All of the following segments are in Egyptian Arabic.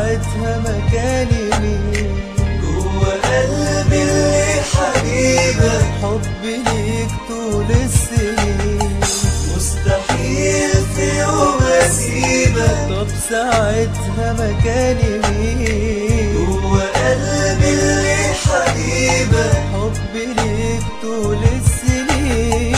ساعتها مكاني مين جوا قلبي اللي حبيبك حبي ليك طول السنين مستحيل في يوم اسيبك طب ساعتها مكاني مين جوا قلبي اللي حبيبك حبي ليك طول السنين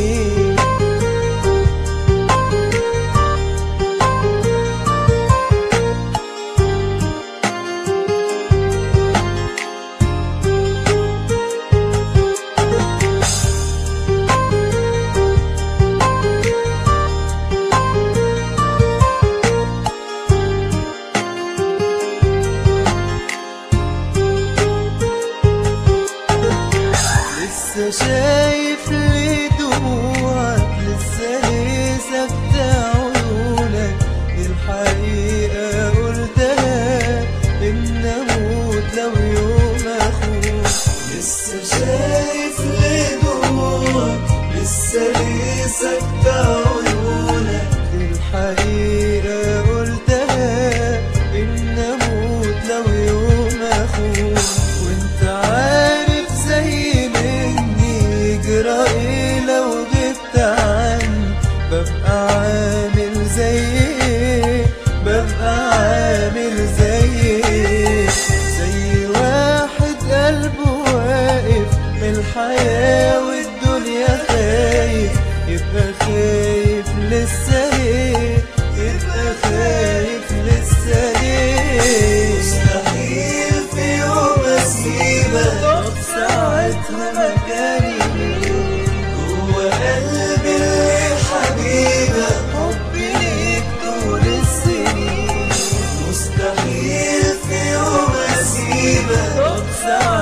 لسه شايف لي دموعك لسه ليه سكتة عيونك الحقيقة قلتها إن أموت لو يوم أخوك لسه شايف ليه دموعك لسه ليه سكتة عيونك الحقيقة قلتها إن أموت لو يوم أخوك وأنت عارف زي مني يجرى إيه لو غبت عني ببقى عامل زي إيه ببقى عامل زي إيه زي واحد قلبه واقف من الحياة والدنيا خايف يبقى خايف لسه ليه يبقى خايف لسه ليه مستحيل في يوم اسيبك طب ساعتها مكاني مين جوا قلبي اللي حبيبك حبي ليك طول السنين مستحيل في يوم اسيبك طب ساعتها